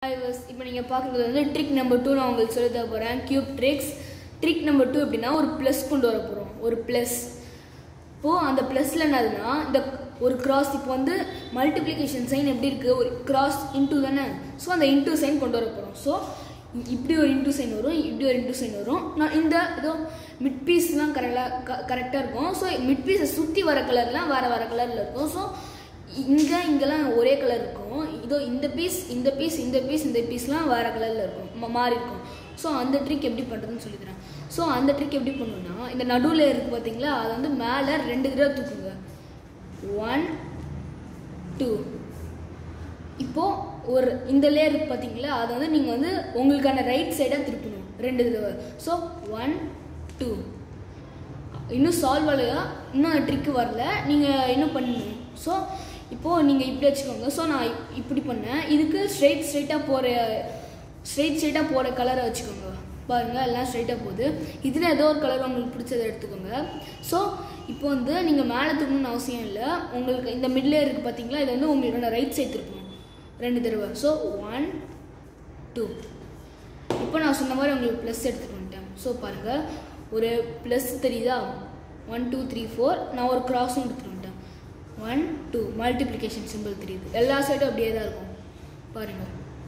இப்போ நீங்கள் பார்க்குறது வந்து ட்ரிக் நம்பர் டூ நான் உங்களுக்கு சொல்லி தர போகிறேன் cube tricks trick number two எப்படின்னா ஒரு ப்ளஸ் கொண்டு வர போகிறோம் ஒரு ப்ளஸ் இப்போது அந்த ப்ளஸில் என்னதுன்னா இந்த ஒரு கிராஸ் இப்போ வந்து மல்டிப்ளிகேஷன் சைன் எப்படி இருக்குது ஒரு கிராஸ் இன்டூ தானே ஸோ அந்த இன்டூ சைன் கொண்டு வர போகிறோம் ஸோ இப்படி ஒரு இன்டூ சைன் வரும் இப்படி ஒரு இன்டூ சைன் வரும் நான் இந்த இதோ மிட் பீஸ்லாம் கரெக்டாக க கரெக்டாக இருக்கும் ஸோ மிட் பீஸை சுற்றி வர கலர்லாம் வேறு வேறு கலரில் இருக்கும் ஸோ இங்கே இங்கெல்லாம் ஒரே கலர் இருக்கும் இதோ இந்த பீஸ் இந்த பீஸ் இந்த பீஸ் இந்த பீஸ்லாம் வேறு கலரில் இருக்கும் ம- மாறி இருக்கும் ஸோ அந்த ட்ரிக் எப்படி பண்ணுறதுன்னு சொல்லித்தரேன் ஸோ அந்த ட்ரிக் எப்படி பண்ணணும்னா இந்த நடுவில் இருக்குது பார்த்தீங்களா அதை வந்து மேலே ரெண்டு தடவை தூக்குங்க ஒன் டூ இப்போது ஒரு இந்த லேயர் இருக்கு பார்த்தீங்களா அதை வந்து நீங்கள் வந்து உங்களுக்கான ரைட் சைடாக திருப்பணும் ரெண்டு தடவை ஸோ ஒன் டூ இன்னும் சால்வ் ஆகலையா இன்னும் ட்ரிக்கு வரல நீங்கள் இன்னும் பண்ணணும் ஸோ இப்போது நீங்கள் இப்படி வச்சுக்கோங்க ஸோ நான் இப்- இப்படி பண்ணேன் இதுக்கு ஸ்ட்ரைட் ஸ்ட்ரைட்டாக போகிற ஸ்ட்ரைட் ஸ்ட்ரைட்டாக போகிற கலரை வச்சுக்கோங்க பாருங்கள் எல்லாம் ஸ்ட்ரைட்டாக போகுது இதில் ஏதோ ஒரு கலர் உங்களுக்கு பிடிச்சதை எடுத்துக்கோங்க ஸோ இப்போ வந்து நீங்கள் மேலே தூக்கணும்னு அவசியம் இல்லை உங்களுக்கு இந்த மிட்லே இருக்குது பார்த்தீங்களா இது வந்து உங்களோட ரைட் சைடு திருப்பணும் ரெண்டு தடவை ஸோ ஒன் டூ இப்போ நான் சொன்ன மாதிரி உங்களுக்கு ப்ளஸ் எடுத்துகிட்டு வந்துட்டேன் ஸோ பாருங்கள் ஒரு ப்ளஸ் தெரியுதா ஒன் டூ த்ரீ ஃபோர் நான் ஒரு கிராஸும் எடுத்துகிட்டு வந்துட்டேன் ஒன் டூ மல்டிப்ளிகேஷன் சிம்பிள் தெரியுது எல்லா சைடும் அப்படியே தான் இருக்கும் பாருங்கள்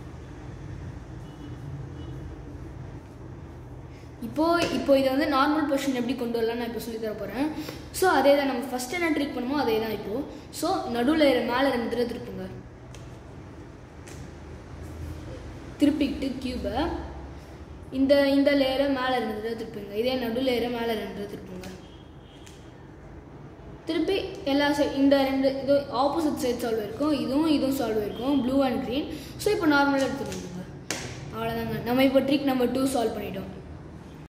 இப்போ இப்போ இதை வந்து நார்மல் பொசிஷன் எப்படி கொண்டு வரலாம் நான் இப்போ சொல்லி தர போகிறேன் ஸோ அதே தான் நம்ம ஃபஸ்ட் என்ன ட்ரிக் பண்ணுமோ அதே தான் இப்போது ஸோ நடுவில் மேலே ரெண்டு தடவை திருப்புங்க திருப்பிக்கிட்டு கியூபை இந்த இந்த லேயரை மேலே ரெண்டு தடவை திருப்புங்க இதே நடு லேயரை மேலே ரெண்டு தடவை திருப்புங்க திருப்பி எல்லா சைட் இந்த ரெண்டு இது ஆப்போசிட் சைட் சால்வ் இருக்கும் இதுவும் இதுவும் சால்வ் இருக்கும் ப்ளூ அண்ட் க்ரீன் ஸோ இப்போ நார்மலாக எடுத்துட்டு வந்துங்க அவ்வளோதாங்க நம்ம இப்போ ட்ரிக் நம்பர் டூ சால்வ் பண்ணிட்டோம்